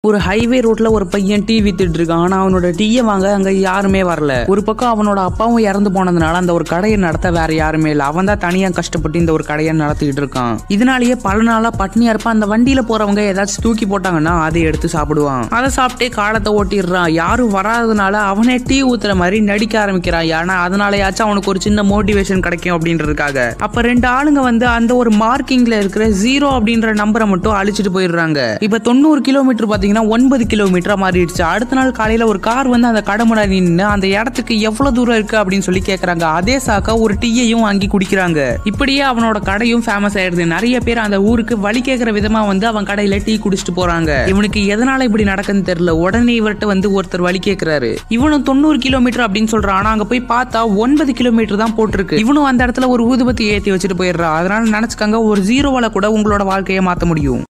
ஒரு ஹைவே ரோட்ல ஒரு பையன் டீ வித்துட்டு இருக்கான் ஆனா அவனோட டீயை வாங்க அங்க யாருமே வரல ஒரு பக்கம் அவனோட அப்பாவும் இறந்து போனதுனால அந்த ஒரு கடையை நடத்த வேற யாருமே இல்ல அவன் தான் தனியா கஷ்டப்பட்டு இந்த ஒரு கடையை நடத்திக்கிட்டு இருக்கான் இதனாலேயே பல நாளா பட்னியா இருப்பான் அந்த வண்டியில போறவங்க ஏதாச்சும் தூக்கி போட்டாங்கன்னா அதை எடுத்து சாப்பிடுவான் அதை சாப்பிட்டே காலத்தை ஓட்டிடுறான் யாரும் வராதனால அவனே டீ ஊத்துற மாதிரி நடிக்க ஆரம்பிக்கிறான் ஏன்னா அதனாலயாச்சும் அவனுக்கு ஒரு சின்ன மோட்டிவேஷன் கிடைக்கும் அப்படின்றதுக்காக அப்ப ரெண்டு ஆளுங்க வந்து அந்த ஒரு மார்க்கிங்ல இருக்கிற ஜீரோ அப்படின்ற நம்பரை மட்டும் அழிச்சிட்டு போயிடுறாங்க இப்ப தொண்ணூறு கிலோமீட்டர் பாத்தீங்கன்னா ஒன்பது கிலோமீட்டரா மாறிடுச்சு அடுத்த நாள் காலையில ஒரு கார் வந்து அந்த கடை முன்னாடி நின்று அந்த இடத்துக்கு எவ்வளவு தூரம் இருக்கு அப்படின்னு சொல்லி கேக்குறாங்க அதே சாக்கா ஒரு டீயையும் வாங்கி குடிக்கிறாங்க இப்படியே அவனோட கடையும் ஃபேமஸ் ஆயிடுது நிறைய பேர் அந்த ஊருக்கு வழி கேட்கிற விதமா வந்து அவன் கடையில டீ குடிச்சிட்டு போறாங்க இவனுக்கு எதனால இப்படி நடக்குன்னு தெரியல உடனே இவர்கிட்ட வந்து ஒருத்தர் வழி கேட்கிறாரு இவனும் தொண்ணூறு கிலோமீட்டர் அப்படின்னு சொல்றான் ஆனா அங்க போய் பார்த்தா ஒன்பது கிலோமீட்டர் தான் போட்டிருக்கு இவனும் அந்த இடத்துல ஒரு ஊதுபத்தி ஏத்தி வச்சுட்டு போயிடுறான் அதனால நினைச்சுக்காங்க ஒரு ஜீரோவால கூட உங்களோட வாழ்க்கையை மாத்த முடியும்